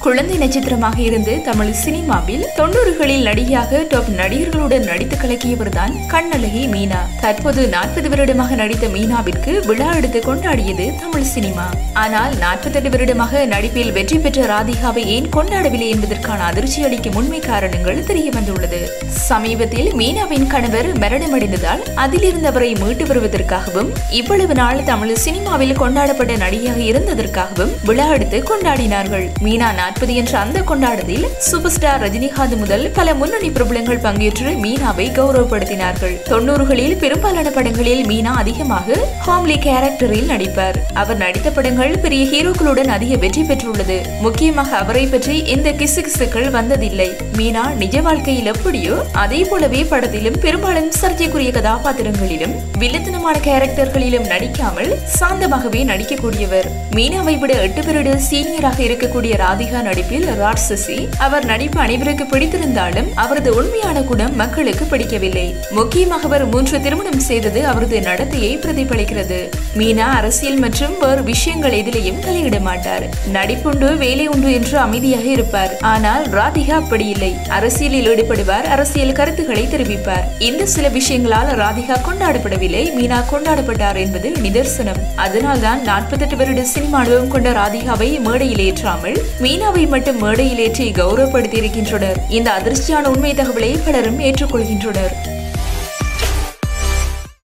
குழந்தை நட்சத்திரமாக இருந்து தமிழ் சினிமாவில் தொண்ணூறுகளில் நடிகையாக டாப் நடிகர்களுடன் நடித்து கலக்கியவர்தான் கண்ணழகி மீனா தற்போது நாற்பது வருடமாக நடித்த மீனாவிற்கு விழா எடுத்து கொண்டாடியது தமிழ் சினிமா ஆனால் நாற்பத்தெட்டு வருடமாக நடிப்பில் வெற்றி பெற்ற ராதிகாவை ஏன் கொண்டாடவில்லை என்பதற்கான அதிர்ச்சி அளிக்கும் உண்மை காரணங்கள் தெரிய வந்துள்ளது சமீபத்தில் மீனாவின் கணவர் மரணமடைந்ததால் அதிலிருந்து அவரை மீட்டு வருவதற்காகவும் இவ்வளவு நாள் தமிழ் சினிமாவில் கொண்டாடப்பட்ட நடிகையாக இருந்ததற்காகவும் விழா எடுத்து கொண்டாடினார்கள் மீனா நாற்பது என்ற அந்த கொண்டாட்டத்தில் சூப்பர் ஸ்டார் ரஜினிகாந்த் முதல் பல முன்னணி பிரபலங்கள் பங்கேற்று மீனாவை கௌரவப்படுத்தினார்கள் தொண்ணூறுகளில் பெரும்பாலான படங்களில் மீனா அதிகமாக ஹோம்லி கேரக்டரில் நடிப்பார் அவர் நடித்த படங்கள் பெரிய ஹீரோக்களுடன் அதிக வெற்றி பெற்றுள்ளது முக்கியமாக அவரை பற்றி எந்த கிசுகிசுக்கள் வந்ததில்லை மீனா நிஜ வாழ்க்கையில் எப்படியோ அதே போலவே படத்திலும் பெரும்பாலும் சர்ச்சைக்குரிய கதாபாத்திரங்களிலும் வில்லத்தனமான கேரக்டர்களிலும் நடிக்காமல் சாந்தமாகவே நடிக்கக்கூடியவர் மீனாவை விட எட்டு வருட சீனியராக இருக்கக்கூடிய ராதிகா நடிப்பில் ராட்சசி அவர் நடிப்பு அனைவருக்கு பிடித்திருந்தாலும் அவரது உண்மையான குணம் மக்களுக்கு பிடிக்கவில்லை முக்கியமாக அவர் மூன்று திருமணம் செய்தது அவரது நடத்தையை பிரதிபலிக்கிறது மீனா அரசியல் மற்றும் வேறு விஷயங்கள் எதிலையும் தலையிட மாட்டார் நடிப்புண்டு வேலை உண்டு என்று அமைதியாக இருப்பார் ஆனால் ராதிகா அப்படி இல்லை அரசியலில் ஈடுபடுவார் அரசியல் கருத்துக்களை தெரிவிப்பார் இந்த சில விஷயங்களால் ராதிகா கொண்டாடப்படவில்லை மீனா கொண்டாடப்பட்டார் என்பது நிதர்சனம் அதனால்தான் நாற்பத்தெட்டு வருட சினிமா அனுபவம் கொண்ட ராதிகாவை மேடையில் ஏற்றாமல் மீனாவை மட்டும் மேடையில் ஏற்றி கௌரவப்படுத்தி இருக்கின்றனர் இந்த அதிர்ச்சியான உண்மை தகவலை பலரும் ஏற்றுக்கொள்கின்றனர்